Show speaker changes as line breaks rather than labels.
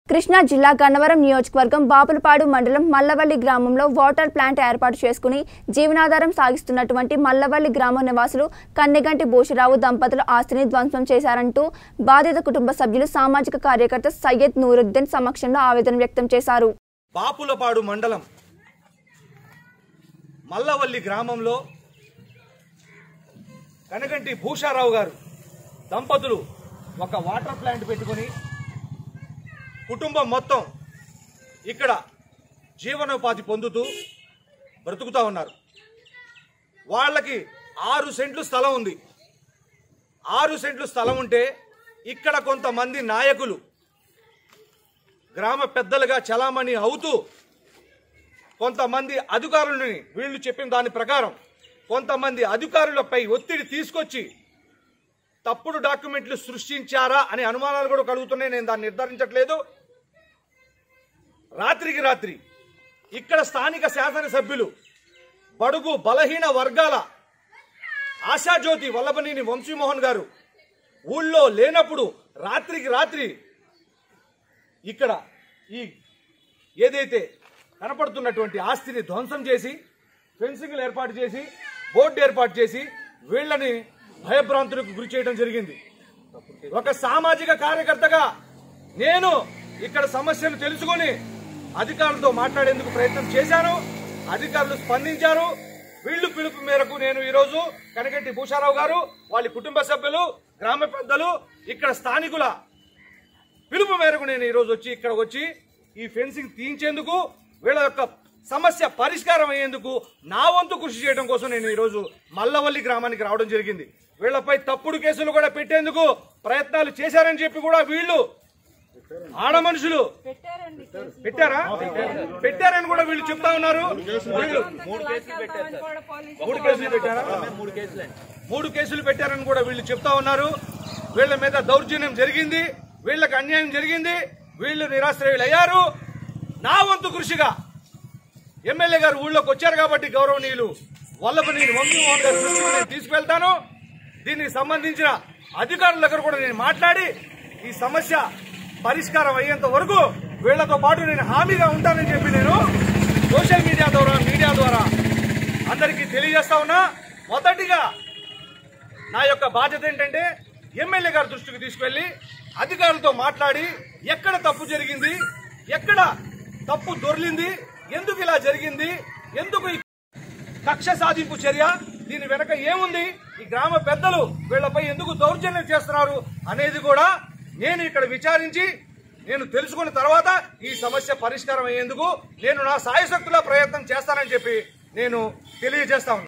కృష్ణా జిల్లా గన్నవరం నియోజకవర్గం బాపులపాడు మండలం మల్లవల్లి గ్రామంలో వాటర్ ప్లాంట్ ఏర్పాటు చేసుకుని జీవనాధారం సాగిస్తున్నటువంటి మల్లవల్లి గ్రామ నివాసులు కన్నెగంటి భూషరావు దంపతుల ఆస్తిని ధ్వంసం చేశారంటూ బాధిత కుటుంబ సభ్యులు సామాజిక కార్యకర్త సయ్యద్ నూరుద్దీన్ సమక్షంలో ఆవేదన వ్యక్తం చేశారు
బాపులపాడు మండలం మల్లవల్లి గ్రామంలో కనగంటి భూషారావు గారు దంపతులు ఒక వాటర్ ప్లాంట్ పెట్టుకొని కుటుంబం మొత్తం ఇక్కడ జీవనోపాధి పొందుతూ బ్రతుకుతూ ఉన్నారు వాళ్ళకి ఆరు సెంట్లు స్థలం ఉంది ఆరు సెంట్లు స్థలం ఉంటే ఇక్కడ కొంతమంది నాయకులు గ్రామ పెద్దలుగా చలామణి అవుతూ కొంతమంది అధికారులని వీళ్ళు చెప్పిన దాని ప్రకారం కొంతమంది అధికారులపై ఒత్తిడి తీసుకొచ్చి తప్పుడు డాక్యుమెంట్లు సృష్టించారా అనే అనుమానాలు కూడా కలుగుతున్నాయి నేను దాన్ని నిర్ధారించట్లేదు రాత్రికి రాత్రి ఇక్కడ స్థానిక శాసనసభ్యులు బడుగు బలహీన వర్గాల ఆశాజ్యోతి వల్లభనేని వంశీమోహన్ గారు ఊళ్ళో లేనప్పుడు రాత్రికి రాత్రి ఇక్కడ ఈ ఏదైతే కనపడుతున్నటువంటి ఆస్తిని ధ్వంసం చేసి ఫెన్సింగ్లు ఏర్పాటు చేసి బోర్డు ఏర్పాటు చేసి వీళ్ళని భయభ్రాంతులకు గురి చేయడం జరిగింది ఒక సామాజిక కార్యకర్తగా నేను ఇక్కడ సమస్యను తెలుసుకొని అధికారులతో మాట్లాడేందుకు ప్రయత్నం చేశాను అధికారులు స్పందించారు వీళ్ళు పిలుపు మేరకు నేను ఈరోజు కనగంటి భూషారావు గారు వాళ్ళ కుటుంబ సభ్యులు గ్రామ పెద్దలు ఇక్కడ స్థానికుల పిలుపు మేరకు నేను ఈరోజు వచ్చి ఇక్కడ వచ్చి ఈ ఫెన్సింగ్ తీయించేందుకు వీళ్ళ యొక్క సమస్య పరిష్కారం అయ్యేందుకు నా వంతు కృషి చేయడం కోసం నేను ఈరోజు మల్లవల్లి గ్రామానికి రావడం జరిగింది వీళ్ళపై తప్పుడు కేసులు కూడా పెట్టేందుకు ప్రయత్నాలు చేశారని చెప్పి కూడా వీళ్ళు ఆడ మనుషులు పెట్టారా పెట్టారని కూడా వీళ్ళు చెప్తా ఉన్నారు వీళ్ళు మూడు కేసులు పెట్టారా మూడు కేసులు పెట్టారని కూడా వీళ్ళు చెప్తా ఉన్నారు వీళ్ళ మీద దౌర్జన్యం జరిగింది వీళ్ళకి అన్యాయం జరిగింది వీళ్ళు నిరాశ్రయులు అయ్యారు నా వంతు కృషిగా ఎమ్మెల్యే గారు ఊళ్ళోకి వచ్చారు కాబట్టి గౌరవనీయులు వల్లభనేని వంశీమోహన్ గారి దృష్టికి నేను తీసుకువెళ్తాను దీనికి సంబంధించిన అధికారుల దగ్గర కూడా నేను మాట్లాడి ఈ సమస్య పరిష్కారం అయ్యేంత వరకు వీళ్లతో పాటు నేను హామీగా ఉంటానని చెప్పి నేను సోషల్ మీడియా ద్వారా మీడియా ద్వారా అందరికీ తెలియజేస్తా ఉన్నా మొదటిగా నా యొక్క బాధ్యత ఏంటంటే ఎమ్మెల్యే గారి దృష్టికి తీసుకెళ్లి అధికారులతో మాట్లాడి ఎక్కడ తప్పు జరిగింది ఎక్కడ తప్పు దొర్లింది ఎందుకు ఇలా జరిగింది ఎందుకు ఈ కక్ష సాధింపు చర్య దీని వెనక ఏముంది ఈ గ్రామ పెద్దలు వీళ్ళపై ఎందుకు దౌర్జన్యం చేస్తున్నారు అనేది కూడా నేను ఇక్కడ విచారించి నేను తెలుసుకున్న తర్వాత ఈ సమస్య పరిష్కారం అయ్యేందుకు నేను నా సాయశక్తుల ప్రయత్నం చేస్తానని చెప్పి నేను తెలియజేస్తా ఉన్నాను